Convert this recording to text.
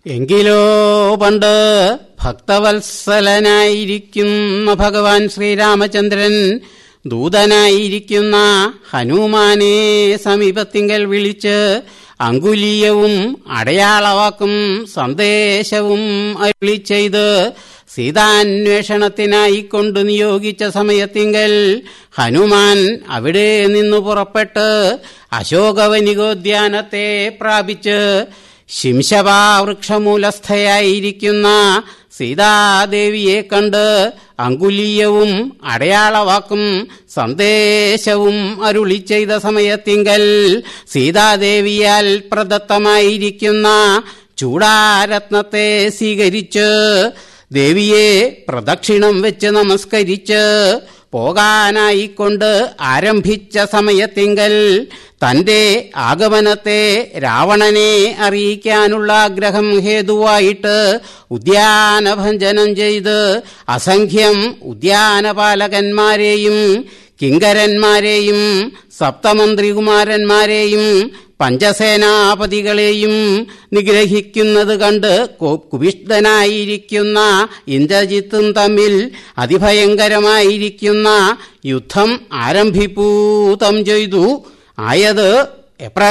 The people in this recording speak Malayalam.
എങ്കിലോ പണ്ട് ഭക്തവത്സലനായിരിക്കുന്ന ഭഗവാൻ ശ്രീരാമചന്ദ്രൻ ദൂതനായിരിക്കുന്ന ഹനുമാനെ സമീപത്തിങ്കൽ വിളിച്ച് അങ്കുലീയവും അടയാളവാക്കും സന്ദേശവും അരുളി ചെയ്ത് സീതാന്വേഷണത്തിനായി കൊണ്ടു നിയോഗിച്ച സമയത്തിങ്കൽ ഹനുമാൻ അവിടെ നിന്നു പുറപ്പെട്ട് അശോകവനികോദ്യാനത്തെ പ്രാപിച്ച് ശിംശപാവൃക്ഷമൂലസ്ഥയായിരിക്കുന്ന സീതാദേവിയെ കണ്ട് അങ്കുലീയവും അടയാളവാക്കും സന്ദേശവും അരുളി ചെയ്ത സമയത്തിങ്കൽ സീതാദേവിയാൽ പ്രദത്തമായിരിക്കുന്ന ചൂടാരത്നത്തെ സ്വീകരിച്ച് ദേവിയെ പ്രദക്ഷിണം വെച്ച് നമസ്കരിച്ച് പോകാനായിക്കൊണ്ട് ആരംഭിച്ച സമയത്തിങ്കൽ തന്റെ ആഗമനത്തെ രാവണനെ അറിയിക്കാനുള്ള ആഗ്രഹം ഹേതുവായിട്ട് ഉദ്യാനഭഞ്ജനം ചെയ്ത് അസംഖ്യം ഉദ്യാനപാലകന്മാരെയും കിങ്കരന്മാരെയും സപ്തമന്ത്രികുമാരന്മാരെയും പഞ്ചസേനാപതികളെയും നിഗ്രഹിക്കുന്നത് കണ്ട് കുപിഷ്ഠനായിരിക്കുന്ന ഇന്ദ്രജിത്തും തമ്മിൽ അതിഭയങ്കരമായിരിക്കുന്ന യുദ്ധം ആരംഭിപ്പൂതം ചെയ്തു ആയത് എപ്ര